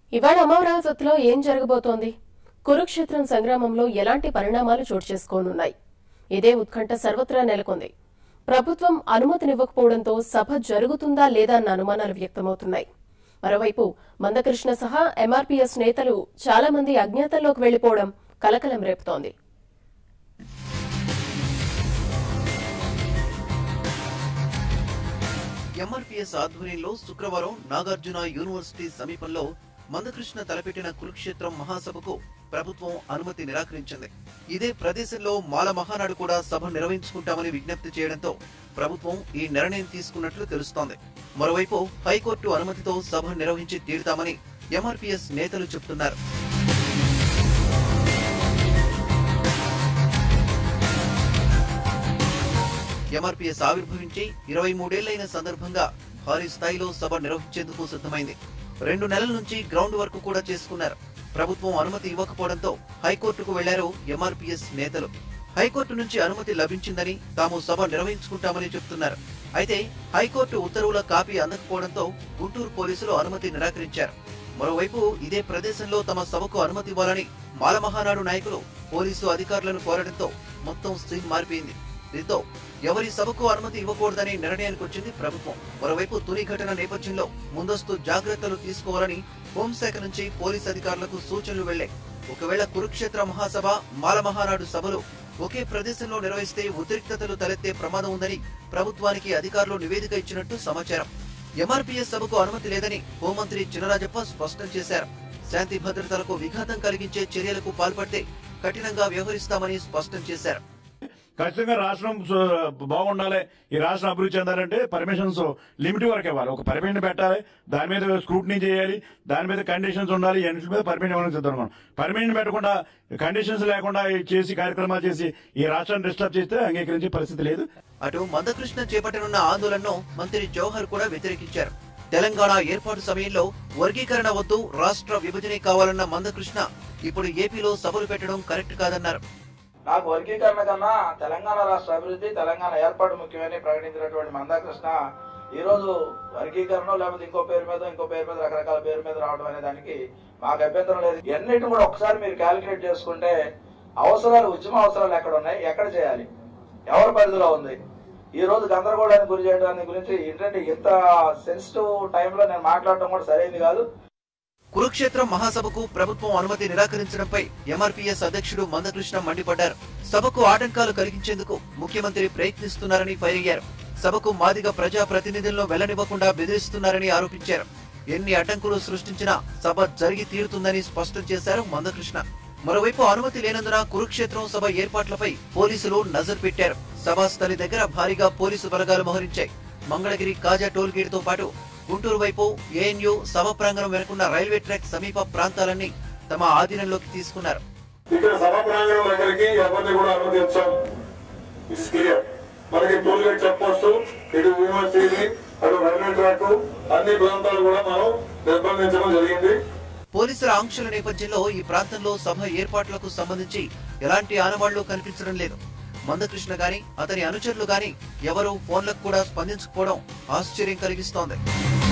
ఇవాళ అమరావతిలో ఏం జరగబోతోంది కురుక్షేత్రం సంగ్రామంలో ఎలాంటి పరిణామాలు చోటు చేసుకోనున్నాయి ఇదే ఉత్కంఠ సర్వత్రా నెలకొంది ప్రభుత్వం అనుమతినివ్వకపోవడంతో సభ జరుగుతుందా లేదా అన్న అనుమానాలు వ్యక్తమవుతున్నాయి మరోవైపు మందకృష్ణ సహా ఎంఆర్పీఎస్ నేతలు చాలా మంది అజ్ఞాతంలోకి వెళ్లిపోవడం కలకలం రేపుతోంది ఎంఆర్పీఎస్ ఆధ్వర్యంలో శుక్రవారం నాగార్జున యూనివర్సిటీ సమీపంలో మందకృష్ణ తలపెట్టిన కురుక్షేత్రం మహాసభకు ప్రభుత్వం అనుమతి నిరాకరించింది ఇదే ప్రదేశంలో మాల మహానాడు కూడా సభ నిర్వహించుకుంటామని విజ్ఞప్తి చేయడంతో ప్రభుత్వం ఈ నిర్ణయం తీసుకున్నట్లు తెలుస్తోంది మరోవైపు హైకోర్టు అనుమతితో సభ నిర్వహించి తీరుతామని ఎంఆర్పీఎస్ నేతలు చెబుతున్నారు ఎంఆర్పీఎస్ ఆవిర్భవించి ఇరవై మూడేళ్లైన సందర్భంగా భారీ స్థాయిలో సభ నిర్వహించేందుకు సిద్ధమైంది రెండు నెలల నుంచి గ్రౌండ్ వర్క్ కూడా చేసుకున్నారు ప్రభుత్వం అనుమతి ఇవ్వకపోవడంతో హైకోర్టుకు వెళ్లారు ఎంఆర్పీఎస్ నేతలు హైకోర్టు నుంచి అనుమతి లభించిందని తాము సభ నిర్వహించుకుంటామని చెప్తున్నారు అయితే హైకోర్టు ఉత్తర్వుల కాపీ అందకపోవడంతో గుంటూరు పోలీసులు అనుమతి నిరాకరించారు మరోవైపు ఇదే ప్రదేశంలో తమ సభకు అనుమతి ఇవ్వాలని మాలమహానాడు నాయకులు పోలీసు అధికారులను కోరడంతో మొత్తం సీన్ మారిపోయింది దీంతో ఎవరి సభకు అనుమతి ఇవ్వకూడదని నిర్ణయానికి వచ్చింది ప్రభుత్వం మరోవైపు తుని ఘటన నేపథ్యంలో ముందస్తు జాగ్రత్తలు తీసుకోవాలని హోంశాఖ నుంచి పోలీస్ అధికారులకు సూచనలు వెళ్లాయి ఒకవేళ కురుక్షేత్ర మహాసభ మాల మహానాడు సభలు ఒకే ప్రదేశంలో నిర్వహిస్తే ఉద్రిక్తతలు తలెత్తే ప్రమాదం ఉందని ప్రభుత్వానికి అధికారులు నివేదిక ఇచ్చినట్టు సమాచారం ఎంఆర్పీఎస్ సభకు అనుమతి లేదని హోంమంత్రి చినరాజప్ప స్పష్టం చేశారు శాంతి భద్రతలకు విఘాతం కలిగించే చర్యలకు పాల్పడితే కఠినంగా వ్యవహరిస్తామని స్పష్టం చేశారు ఖచ్చితంగా రాష్ట్రం స- బాగుండాలి ఈ రాష్ట్రం అభివృద్ధి చెందాలంటే పర్మిషన్స్ లిమిట్ వరకు ఇవ్వాలి ఒక పర్మిషన్ పెట్టాలి దాని మీద స్క్రూటినీ చేయాలి దాని మీద కండిషన్స్ ఉండాలి అన్నిటి మీద పర్మిషన్ ఇవ్వడానికి సిద్ధం మనం పర్మిషన్ పెట్టకుండా కండిషన్స్ లేకుండా చేసి కార్యక్రమాలు చేసి ఈ రాష్ట్రాన్ని డిస్టర్బ్ చేస్తే అంగీకరించే పరిస్థితి లేదు అటు మందకృష్ణ చేపట్టనున్న ఆందోళనను మంత్రి జవహర్ కూడా వ్యతిరేకించారు తెలంగాణ ఏర్పాటు సమయంలో వర్గీకరణ వద్దు రాష్ట్ర విభజనే కావాలన్న మందకృష్ణ ఇప్పుడు ఏపీలో సభలు పెట్టడం కరెక్ట్ కాదన్నారు నాకు వర్గీకరణ కన్నా తెలంగాణ రాష్ట్ర అభివృద్ధి తెలంగాణ ఏర్పాటు ముఖ్యమని ప్రకటించినటువంటి మందాకృష్ణ ఈ రోజు వర్గీకరణ లేకపోతే ఇంకో పేరు మీద ఇంకో పేరు మీద రకరకాల పేరు మీద రావడం అనే దానికి మాకు అభ్యంతరం లేదు ఎన్నిటిని కూడా ఒకసారి మీరు క్యాలిక్యులేట్ చేసుకుంటే అవసరాలు ఉద్యమ అవసరాలు ఎక్కడ ఉన్నాయి ఎక్కడ చేయాలి ఎవరి పరిధిలో ఉంది ఈ రోజు గందరగోళానికి గురి చేయడానికి గురించి ఏంటంటే ఇంత సెన్సిటివ్ టైంలో నేను మాట్లాడటం కూడా సరైనది కాదు కురుక్షేత్రం మహాసభకు ప్రభుత్వం అనుమతి నిరాకరించడంపై ఎంఆర్పీఎస్ అధ్యక్షుడు మందకృష్ణ మండిపడ్డారు సభకు ఆటంకాలు కలిగించేందుకు ముఖ్యమంత్రి ప్రయత్నిస్తున్నారని ఫైర్ అయ్యారు సభకు మాదిగ ప్రజా ప్రతినిధులను వెళ్లనివ్వకుండా బెదిరిస్తున్నారని ఆరోపించారు ఎన్ని అడ్డంకులు సృష్టించినా సభ జరిగి తీరుతుందని స్పష్టం చేశారు మందకృష్ణ మరోవైపు అనుమతి లేనందున కురుక్షేత్రం సభ ఏర్పాట్లపై పోలీసులు నజర్ పెట్టారు సభా స్థలి దగ్గర భారీగా పోలీసు బలగాలు మోహరించాయి మంగళగిరి కాజా టోల్ గేట్ తో పాటు గుంటూరు వైపు ఏఎన్యు సభ ప్రాంగణం వెనుకున్న రైల్వే ట్రాక్ సమీప ప్రాంతాలన్నీ తమ ఆధీనంలోకి తీసుకున్నారు ఇక్కడ సభా ప్రాంగణం దగ్గరికి ఎవరిని కూడా అనుమతించాం ఇట్స్ క్లియర్ మనకి టోల్ గేట్ చెక్ పోస్ట్ ఇటు యూనివర్సిటీ అటు రైల్వే ట్రాక్ అన్ని ప్రాంతాలు కూడా మనం నిర్బంధించడం జరిగింది పోలీసుల ఆంక్షల నేపథ్యంలో ఈ ప్రాంతంలో సభ ఏర్పాట్లకు సంబంధించి ఎలాంటి ఆనవాళ్లు కనిపించడం లేదు మందకృష్ణ గాని అతని అనుచరులు గాని ఎవరూ ఫోన్లకు కూడా స్పందించకపోవడం ఆశ్చర్యం కలిగిస్తోంది